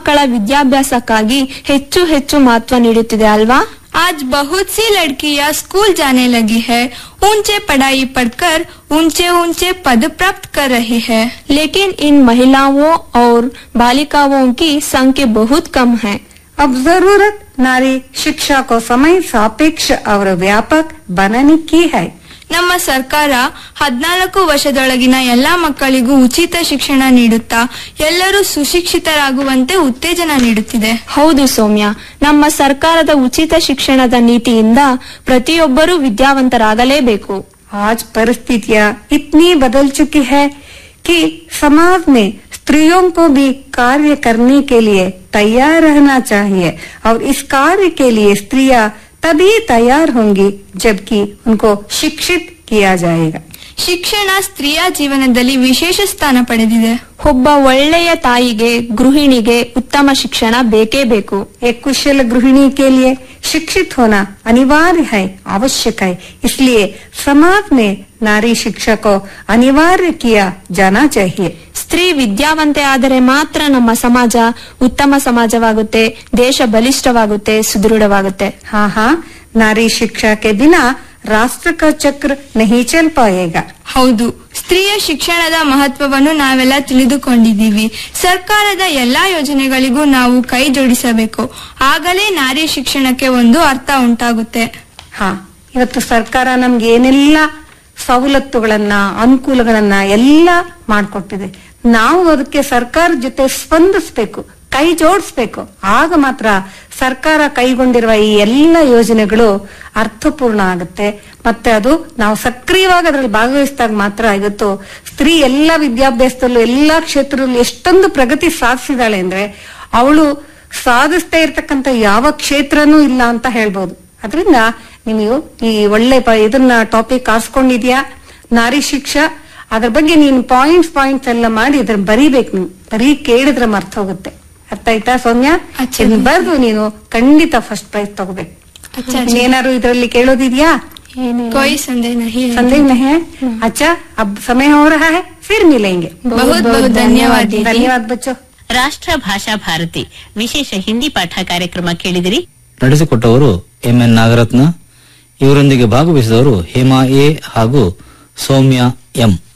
ಮಕ್ಕಳ ವಿದ್ಯಾಭ್ಯಾಸಕ್ಕಾಗಿ ಹೆಚ್ಚು ಹೆಚ್ಚು ಮಹತ್ವ ನೀಡುತ್ತಿದೆ ಅಲ್ವಾ आज बहुत सी लड़कियां स्कूल जाने लगी है ऊंचे पढ़ाई पढ़कर ऊंचे ऊंचे पद प्राप्त कर रही है लेकिन इन महिलाओं और बालिकाओं की संख्या बहुत कम है अब जरूरत नारी शिक्षा को समय सापेक्ष और व्यापक बनाने की है ನಮ್ಮ ಸರ್ಕಾರ ಹದಿನಾಲ್ಕು ವರ್ಷದೊಳಗಿನ ಎಲ್ಲಾ ಮಕ್ಕಳಿಗೂ ಉಚಿತ ಶಿಕ್ಷಣ ನೀಡುತ್ತಾ ಎಲ್ಲರೂ ಸುಶಿಕ್ಷಿತರಾಗುವಂತೆ ಉತ್ತೇಜನ ನೀಡುತ್ತಿದೆ ಹೌದು ಸೌಮ್ಯ ನಮ್ಮ ಸರ್ಕಾರದ ಉಚಿತ ಶಿಕ್ಷಣದ ನೀತಿಯಿಂದ ಪ್ರತಿಯೊಬ್ಬರೂ ವಿದ್ಯಾವಂತರಾಗಲೇಬೇಕು आज परिस्थितियाँ इतनी बदल चुकी है कि समाज में स्त्रियों को भी कार्य करने के लिए तैयार रहना चाहिए और इस कार्य के लिए स्त्रियां तभी तैयार होंगी जबकि उनको शिक्षित किया जाएगा ಶಿಕ್ಷಣ ಸ್ತ್ರೀಯ ಜೀವನದಲ್ಲಿ ವಿಶೇಷ ಸ್ಥಾನ ಪಡೆದಿದೆ ಒಬ್ಬ ಒಳ್ಳೆಯ ತಾಯಿಗೆ ಗೃಹಿಣಿಗೆ ಉತ್ತಮ ಶಿಕ್ಷಣ ಬೇಕೇ ಬೇಕು एक कुशल गृहिणी के लिए शिक्षित होना अनिवार्य है आवश्यक है इसलिए समाज में नारी शिक्षा को अनिवार्य किया जाना चाहिए ಸ್ತ್ರೀ ವಿದ್ಯಾವಂತೆ ಆದರೆ ಮಾತ್ರ ನಮ್ಮ ಸಮಾಜ ಉತ್ತಮ ಸಮಾಜವಾಗುತ್ತೆ ದೇಶ ಬಲಿಷ್ಠವಾಗುತ್ತೆ ಸುದೃಢವಾಗುತ್ತೆ हाँ हाँ नारी शिक्षा के बिना राष्ट्र का चक्र नहीं चल पाएगा ಹೌದು ಸ್ತ್ರೀಯ ಶಿಕ್ಷಣದ ಮಹತ್ವವನ್ನು ನಾವೆಲ್ಲ ತಿಳಿದುಕೊಂಡಿದ್ದೀವಿ ಸರ್ಕಾರದ ಎಲ್ಲಾ ಯೋಜನೆಗಳಿಗೂ ನಾವು ಕೈ ಜೋಡಿಸಬೇಕು ಆಗಲೇ ನಾರಿ ಶಿಕ್ಷಣಕ್ಕೆ ಒಂದು ಅರ್ಥ ಉಂಟಾಗುತ್ತೆ ಹಾ ಇವತ್ತು ಸರ್ಕಾರ ನಮ್ಗೆ ಏನೆಲ್ಲ ಸವಲತ್ತುಗಳನ್ನ ಅನುಕೂಲಗಳನ್ನ ಎಲ್ಲ ಮಾಡ್ಕೊಟ್ಟಿದೆ ನಾವು ಅದಕ್ಕೆ ಸರ್ಕಾರ ಜೊತೆ ಸ್ಪಂದಿಸ್ಬೇಕು ಕೈ ಜೋಡಿಸ್ಬೇಕು ಆಗ ಮಾತ್ರ ಸರ್ಕಾರ ಕೈಗೊಂಡಿರುವ ಈ ಎಲ್ಲ ಯೋಜನೆಗಳು ಅರ್ಥಪೂರ್ಣ ಆಗುತ್ತೆ ಮತ್ತೆ ಅದು ನಾವು ಸಕ್ರಿಯವಾಗಿ ಅದರಲ್ಲಿ ಭಾಗವಹಿಸಿದಾಗ ಮಾತ್ರ ಇವತ್ತು ಸ್ತ್ರೀ ಎಲ್ಲ ವಿದ್ಯಾಭ್ಯಾಸದಲ್ಲೂ ಎಲ್ಲಾ ಕ್ಷೇತ್ರದಲ್ಲೂ ಎಷ್ಟೊಂದು ಪ್ರಗತಿ ಸಾಧಿಸಿದಾಳೆ ಅಂದ್ರೆ ಅವಳು ಸಾಧಿಸ್ತಾ ಇರ್ತಕ್ಕಂಥ ಯಾವ ಕ್ಷೇತ್ರನೂ ಇಲ್ಲ ಅಂತ ಹೇಳ್ಬೋದು ಅದರಿಂದ ನೀವು ಈ ಒಳ್ಳೆ ಪ- ಇದನ್ನ ಟಾಪಿಕ್ ಆರಿಸ್ಕೊಂಡಿದ್ಯಾ ನಾರಿ ಶಿಕ್ಷಾ ಅದ್ರ ಬಗ್ಗೆ ನೀನು ಪಾಯಿಂಟ್ಸ್ ಪಾಯಿಂಟ್ಸ್ ಎಲ್ಲ ಮಾಡಿ ಇದ್ರ ಬರೀಬೇಕು ನೀವು ಬರೀ ಕೇಳಿದ್ರೆ ಮರ್ತ ಹೋಗುತ್ತೆ ಅರ್ಥ ಆಯ್ತಾ ಸೌಮ್ಯ ಅಚ್ಚಾ. ಇದನ್ನ ಬರ್ದು ನೀನು ಖಂಡಿತ ಫಸ್ಟ್ ಪ್ರೈಸ್ ತಗೋಬೇಕು ಅಚ್ಚಾ, ಏನಾದ್ರು ಇದರಲ್ಲಿ ಕೇಳೋದಿದ್ಯಾ कोई संदेह नहीं है संदेह नहीं है अच्छा अब समय हो रहा है फिर मिलेंगे बहुत बहुत धन्यवाद दीदी धन्यवाद बच्चों ರಾಷ್ಟ್ರ ಭಾಷಾ ಭಾರತಿ ವಿಶೇಷ ಹಿಂದಿ ಪಾಠ ಕಾರ್ಯಕ್ರಮ ಕೇಳಿದಿರಿ ನಡೆಸಿಕೊಟ್ಟವರು ಎಂ ಎನ್ ನಾಗರತ್ನ ಇವರೊಂದಿಗೆ ಭಾಗವಹಿಸಿದವರು ಹೇಮಾ ಎ ಹಾಗೂ ಸೌಮ್ಯ ಎಂ